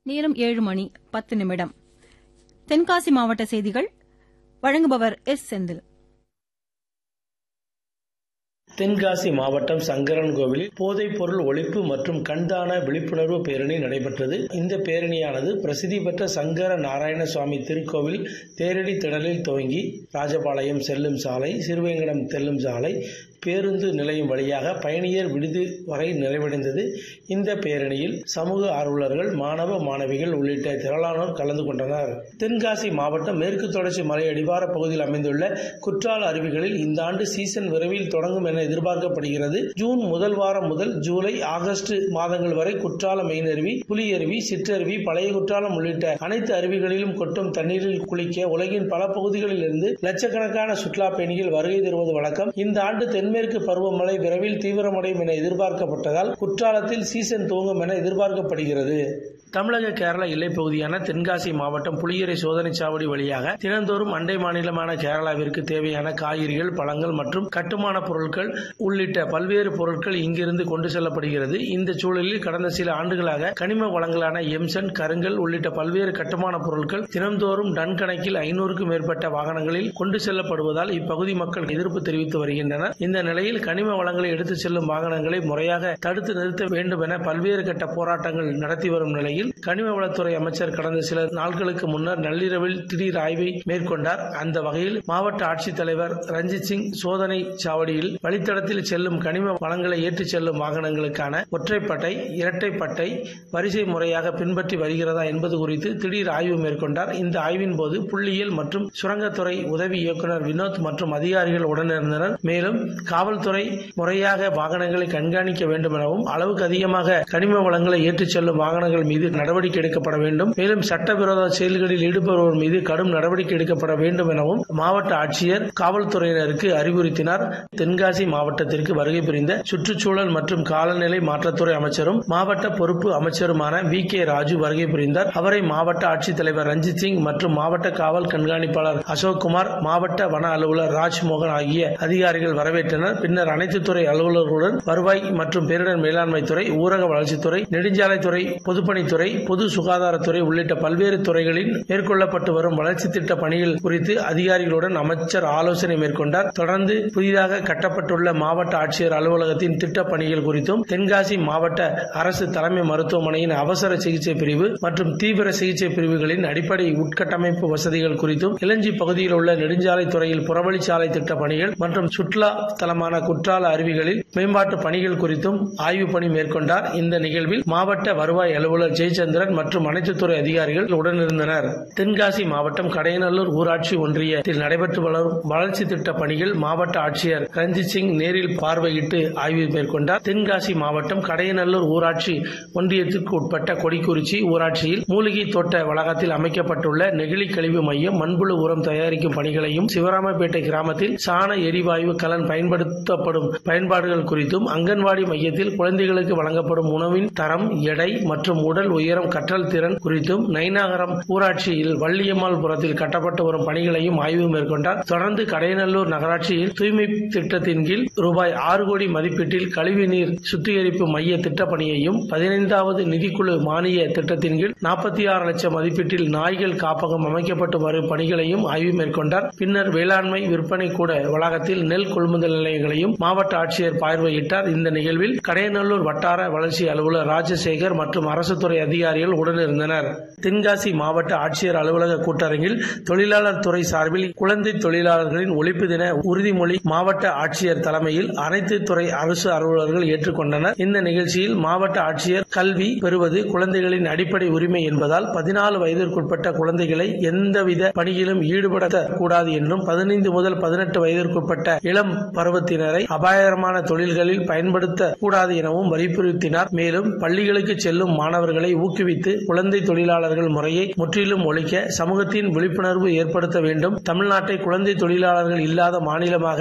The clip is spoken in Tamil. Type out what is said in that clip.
நேரம் ஏழு மணி பத்து நிமிடம் தென்காசி மாவட்ட செய்திகள் வழங்குபவர் எஸ் செந்தில் தென்காசி மாவட்டம் சங்கரன் கோவிலில் போதைப் பொருள் ஒழிப்பு மற்றும் கண்தான விழிப்புணர்வு பேரணி நடைபெற்றது இந்த பேரணியானது பிரசித்தி பெற்ற சங்கர நாராயண சுவாமி திருக்கோவில் தேரடி திடலில் துவங்கி ராஜபாளையம் செல்லும் சாலை சிறுவேங்கடம் செல்லும் சாலை பேருந்து நிலையம் வழியாக பயணியர் விடுதி வரை நிறைவடைந்தது இந்த பேரணியில் சமூக ஆர்வலர்கள் மாணவ மாணவிகள் உள்ளிட்ட திரளானோர் கலந்து கொண்டனர் தென்காசி மாவட்டம் மேற்கு தொடர்ச்சி மலை அடிவார பகுதியில் அமைந்துள்ள குற்றால அருவிகளில் இந்த ஆண்டு சீசன் விரைவில் தொடங்கும் என எதிர்பார்க்கப்படுகிறது ஜூன் முதல் வாரம் முதல் ஜூலை ஆகஸ்ட் மாதங்கள் வரை குற்றாலம் மெயினருவி புலியருவி சிற்றருவி பழைய குற்றாலம் உள்ளிட்ட அனைத்து அருவிகளிலும் கொட்டும் தண்ணீரில் குளிக்க உலகின் பல பகுதிகளில் இருந்து லட்சக்கணக்கான சுற்றுலா பயணிகள் வருகை தருவது வழக்கம் இந்த ஆண்டு தென்மேற்கு பருவமழை விரைவில் தீவிரமடையும் என எதிர்பார்க்கப்பட்டதால் குற்றாலத்தில் சீசன் துவங்கும் என எதிர்பார்க்கப்படுகிறது தமிழக கேரள எல்லைப் பகுதியான தென்காசி மாவட்டம் புளியரை சோதனைச் சாவடி வழியாக தினந்தோறும் அண்டை மாநிலமான கேரளாவிற்கு தேவையான காய்கறிகள் பழங்கள் மற்றும் கட்டுமான பொருட்கள் உள்ளிட்ட பல்வேறு பொருட்கள் இங்கிருந்து கொண்டு செல்லப்படுகிறது இந்த சூழலில் கடந்த சில ஆண்டுகளாக கனிம வளங்களான எம்சன் கருங்கல் உள்ளிட்ட பல்வேறு கட்டுமான பொருட்கள் தினந்தோறும் டன் கணக்கில் ஐநூறுக்கும் மேற்பட்ட வாகனங்களில் கொண்டு செல்லப்படுவதால் இப்பகுதி மக்கள் எதிர்ப்பு தெரிவித்து வருகின்றனர் இந்த நிலையில் கனிம வளங்களை எடுத்துச் செல்லும் வாகனங்களை முறையாக தடுத்து நிறுத்த வேண்டும் என பல்வேறு கட்ட போராட்டங்கள் நடத்தி வரும் நிலையில் கனிம வளத்துறை அமைச்சர் கடந்த சில நாட்களுக்கு முன்னர் நள்ளிரவில் திடீர் ஆய்வை மேற்கொண்டார் அந்த வகையில் மாவட்ட ஆட்சித்தலைவர் ரஞ்சித் சிங் சோதனை சாவடியில் வழித்தடத்தில் செல்லும் கனிம வளங்களை ஏற்றிச் செல்லும் வாகனங்களுக்கான ஒற்றைப்பட்டை இரட்டைப்பட்டை வரிசை முறையாக பின்பற்றி வருகிறதா என்பது குறித்து திடீர் ஆய்வு மேற்கொண்டார் இந்த ஆய்வின் போது புள்ளியியல் மற்றும் சுரங்கத்துறை உதவி இயக்குநர் வினோத் மற்றும் அதிகாரிகள் உடனிருந்தனர் மேலும் காவல்துறை முறையாக வாகனங்களை கண்காணிக்க வேண்டும் எனவும் அளவுக்கு அதிகமாக கனிம வளங்களை ஏற்றிச் செல்லும் வாகனங்கள் மீது நடவடிக்கை எடுக்கப்பட வேண்டும் மேலும் சட்டவிரோத செயல்களில் ஈடுபடுவோர் மீது கடும் நடவடிக்கை எடுக்கப்பட வேண்டும் எனவும் மாவட்ட ஆட்சியர் காவல்துறையினருக்கு அறிவுறுத்தினார் தென்காசி மாவட்டத்திற்கு வருகை புரிந்த சுற்றுச்சூழல் மற்றும் காலநிலை மாற்றத்துறை அமைச்சரும் மாவட்ட பொறுப்பு அமைச்சருமான வி கே ராஜு வருகை புரிந்தார் அவரை மாவட்ட ஆட்சித்தலைவர் ரஞ்சித் சிங் மற்றும் மாவட்ட காவல் கண்காணிப்பாளர் அசோக்குமார் மாவட்ட வன அலுவலர் ராஜ்மோகன் ஆகிய அதிகாரிகள் வரவேற்றனர் பின்னர் அனைத்து துறை அலுவலர்களுடன் வருவாய் மற்றும் பேரிடர் மேலாண்மை துறை ஊரக வளர்ச்சித்துறை நெடுஞ்சாலைத்துறை பொதுப்பணித்துறை பொது சுகாதாரத்துறை உள்ளிட்ட பல்வேறு துறைகளில் மேற்கொள்ளப்பட்டு வரும் வளர்ச்சி திட்ட பணிகள் குறித்து அதிகாரிகளுடன் அமைச்சர் ஆலோசனை மேற்கொண்டார் தொடர்ந்து புதிதாக கட்டப்பட்டுள்ள மாவட்ட ஆட்சியர் அலுவலகத்தின் திட்ட பணிகள் குறித்தும் தென்காசி மாவட்ட அரசு தலைமை மருத்துவமனையின் அவசர சிகிச்சை பிரிவு மற்றும் தீவிர சிகிச்சை பிரிவுகளின் அடிப்படை உட்கட்டமைப்பு வசதிகள் குறித்தும் இளஞ்சி பகுதியில் உள்ள நெடுஞ்சாலை துறையில் புறவழிச்சாலை திட்ட பணிகள் மற்றும் சுற்றுலா தலமான குற்றால அருவிகளில் மேம்பாட்டு பணிகள் குறித்தும் ஆய்வு பணி மேற்கொண்டார் இந்த நிகழ்வில் மாவட்ட வருவாய் அலுவலர் ஜெயச்சந்திரன் மற்றும் அனைத்து துறை அதிகாரிகள் உடனிருந்தனர் தென்காசி மாவட்டம் கடையநல்லூர் ஊராட்சி ஒன்றியத்தில் நடைபெற்று வரும் வளர்ச்சி திட்ட பணிகள் மாவட்ட ஆட்சியர் ரஞ்சித் சிங் நேரில் பார்வையிட்டு ஆய்வு மேற்கொண்டார் தென்காசி மாவட்டம் கடையநல்லூர் ஊராட்சி ஒன்றியத்திற்கு உட்பட்ட கொடிக்குறிச்சி ஊராட்சியில் மூலிகை தோட்ட வளாகத்தில் அமைக்கப்பட்டுள்ள நெகிழி கழிவு மையம் மண்புழு உரம் தயாரிக்கும் பணிகளையும் சிவராமப்பேட்டை கிராமத்தில் சாண எரிவாயு கலன் பயன்படுத்தப்படும் பயன்பாடுகள் குறித்தும் அங்கன்வாடி மையத்தில் குழந்தைகளுக்கு வழங்கப்படும் உணவின் தரம் எடை மற்றும் உடல் உயரம் கற்றல் திறன் குறித்தும் நைனாகரம் ஊராட்சியில் வள்ளியம்மாள் புறத்தில் கட்டப்பட்டு வரும் பணிகளையும் ஆய்வு மேற்கொண்டார் தொடர்ந்து கடையநல்லூர் நகராட்சியில் தூய்மை திட்டத்தின் கீழ் ரூபாய் ஆறு கோடி மதிப்பீட்டில் கழிவுநீர் சுத்திகரிப்பு மைய திட்டப்பணியையும் பதினைந்தாவது நிதிக்குழு மானிய திட்டத்தின் கீழ் நாற்பத்தி ஆறு லட்சம் மதிப்பீட்டில் நாய்கள் காப்பகம் அமைக்கப்பட்டு வரும் பணிகளையும் ஆய்வு மேற்கொண்டார் பின்னர் வேளாண்மை விற்பனை கூட வளாகத்தில் நெல் கொள்முதல் நிலையங்களையும் மாவட்ட ஆட்சியர் பார்வையிட்டார் இந்த நிகழ்வில் கடையநல்லூர் வட்டார வளர்ச்சி அலுவலர் ராஜசேகர் மற்றும் அரசு துறை அதிகாரிகள் உடனிருந்தனர் தென்காசி மாவட்ட ஆட்சியர் அலுவலக கூட்டரங்கில் தொழிலாளர் துறை சார்பில் குழந்தை தொழிலாளர்களின் ஒழிப்பு தின உறுதிமொழி மாவட்ட ஆட்சியர் தலைமையில் அனைத்து துறை அரசு அலுவலர்கள் ஏற்றுக்கொண்டனர் இந்த நிகழ்ச்சியில் மாவட்ட ஆட்சியர் கல்வி பெறுவது குழந்தைகளின் அடிப்படை உரிமை என்பதால் பதினாலு வயதிற்குட்பட்ட குழந்தைகளை எந்தவித பணியிலும் ஈடுபடக்கூடாது என்றும் பதினைந்து முதல் பதினெட்டு வயதிற்குட்பட்ட இளம் பருவத்தினரை அபாயகரமான தொழில்களில் பயன்படுத்த கூடாது எனவும் வலியுறுத்தினார் மேலும் பள்ளிகளுக்கு செல்லும் மாணவர்களை ஊக்குவித்து குழந்தை தொழிலாளர்கள் முறையை முற்றிலும் ஒழிக்க சமூகத்தின் விழிப்புணர்வு ஏற்படுத்த வேண்டும் தமிழ்நாட்டை குழந்தை தொழிலாளர்கள் இல்லாத மாநிலமாக